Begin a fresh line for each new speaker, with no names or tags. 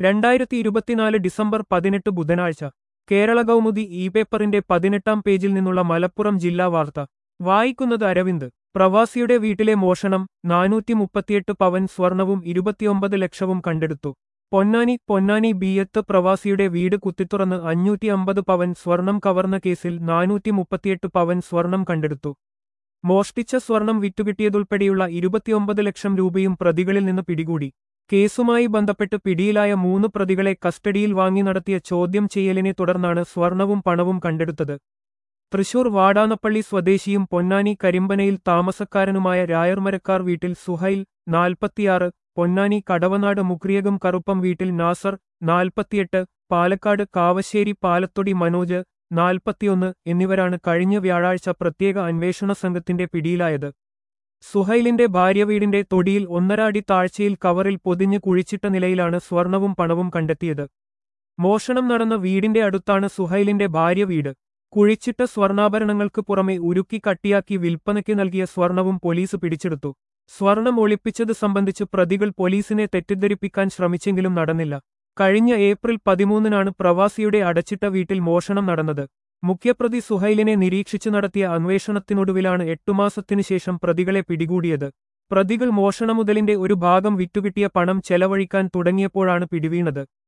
രണ്ടായിരത്തി ഇരുപത്തിനാല് ഡിസംബർ പതിനെട്ട് ബുധനാഴ്ച കേരള കൗമുദി ഇ പേപ്പറിന്റെ പതിനെട്ടാം പേജിൽ നിന്നുള്ള മലപ്പുറം ജില്ലാ വാർത്ത വായിക്കുന്നത് അരവിന്ദ് പ്രവാസിയുടെ വീട്ടിലെ മോഷണം നാനൂറ്റി മുപ്പത്തിയെട്ട് പവൻ സ്വർണവും ഇരുപത്തിയൊമ്പത് ലക്ഷവും കണ്ടെടുത്തു പൊന്നാനി പൊന്നാനി ബിയത്ത് പ്രവാസിയുടെ വീട് കുത്തിത്തുറന്ന് അഞ്ഞൂറ്റി അമ്പത് പവൻ സ്വർണം കവർന്ന കേസിൽ നാനൂറ്റി മുപ്പത്തിയെട്ട് പവൻ സ്വർണം കണ്ടെടുത്തു മോഷ്ടിച്ച സ്വർണം വിറ്റുകിട്ടിയതുൾപ്പെടെയുള്ള ഇരുപത്തിയൊമ്പത് ലക്ഷം രൂപയും പ്രതികളിൽ നിന്ന് പിടികൂടി കേസുമായി ബന്ധപ്പെട്ട് പിടിയിലായ മൂന്ന് പ്രതികളെ കസ്റ്റഡിയിൽ വാങ്ങി നടത്തിയ ചോദ്യം ചെയ്യലിനെ തുടർന്നാണ് സ്വർണവും പണവും കണ്ടെടുത്തത് തൃശൂർ വാടാനപ്പള്ളി സ്വദേശിയും പൊന്നാനി കരിമ്പനയിൽ താമസക്കാരനുമായ രായർമരക്കാർ വീട്ടിൽ സുഹൈൽ നാൽപ്പത്തിയാറ് പൊന്നാനി കടവനാട് മുക്രിയകം കറുപ്പം വീട്ടിൽ നാസർ നാൽപ്പത്തിയെട്ട് പാലക്കാട് കാവശ്ശേരി പാലത്തൊടി മനോജ് നാൽപ്പത്തിയൊന്ന് എന്നിവരാണ് കഴിഞ്ഞ വ്യാഴാഴ്ച പ്രത്യേക അന്വേഷണ സംഘത്തിന്റെ പിടിയിലായത് സുഹൈലിന്റെ ഭാര്യ വീടിന്റെ തൊടിയിൽ ഒന്നരാടി താഴ്ചയിൽ കവറിൽ പൊതിഞ്ഞ് കുഴിച്ചിട്ട നിലയിലാണ് സ്വർണവും പണവും കണ്ടെത്തിയത് മോഷണം നടന്ന വീടിന്റെ അടുത്താണ് സുഹൈലിന്റെ ഭാര്യ വീട് കുഴിച്ചിട്ട സ്വർണ്ണാഭരണങ്ങൾക്ക് പുറമെ ഉരുക്കി കട്ടിയാക്കി വിൽപ്പനയ്ക്ക് നൽകിയ സ്വർണവും പോലീസ് പിടിച്ചെടുത്തു സ്വർണം ഒളിപ്പിച്ചത് സംബന്ധിച്ച് പ്രതികൾ പോലീസിനെ തെറ്റിദ്ധരിപ്പിക്കാൻ ശ്രമിച്ചെങ്കിലും നടന്നില്ല കഴിഞ്ഞ ഏപ്രിൽ പതിമൂന്നിനാണ് പ്രവാസിയുടെ അടച്ചിട്ട വീട്ടിൽ മോഷണം നടന്നത് മുഖ്യപ്രതി സുഹൈലിനെ നിരീക്ഷിച്ചു നടത്തിയ അന്വേഷണത്തിനൊടുവിലാണ് എട്ടുമാസത്തിനു ശേഷം പ്രതികളെ പിടികൂടിയത് പ്രതികൾ മോഷണമുതലിന്റെ ഒരു ഭാഗം വിറ്റുകിട്ടിയ പണം ചെലവഴിക്കാൻ തുടങ്ങിയപ്പോഴാണ് പിടിവീണത്